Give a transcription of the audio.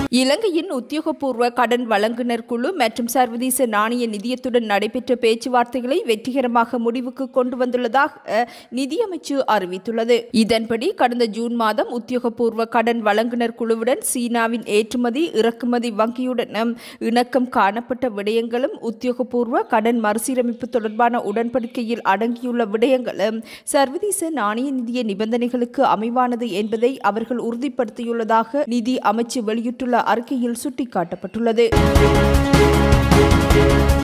இலங்கையின் உத்தியோகபூர்வ கடன் வழங்குனர் குழு மற்றும் சர்வதேச நாணய நிதியத்துடன் நடைபெற்ற பேச்சுவார்த்தைகளை வெற்றிகரமாக முடிவுக்கு கொண்டு வந்துள்ளதாக நிதியமைச்சு அறிவித்துள்ளது இதன்படி கடந்த ஜூன் மாதம் உத்தியோகபூர்வ கடன் வழங்குனர் குழுவுடன் சீனாவின் ஏற்றுமதி இறக்குமதி வங்கியுடன் இணக்கம் காணப்பட்ட விடயங்களும் உத்தியோகபூர்வ கடன் மறுசீரமைப்பு தொடர்பான உடன்படிக்கையில் அடங்கியுள்ள விடயங்களும் சர்வதேச நாணய நிதிய நிபந்தனைகளுக்கு அமைவானது என்பதை அவர்கள் உறுதிப்படுத்தியுள்ளதாக நிதி அமைச்சு வெளியிட்டுள்ள அறிக்கையில் சுட்டிக்காட்டப்பட்டுள்ளது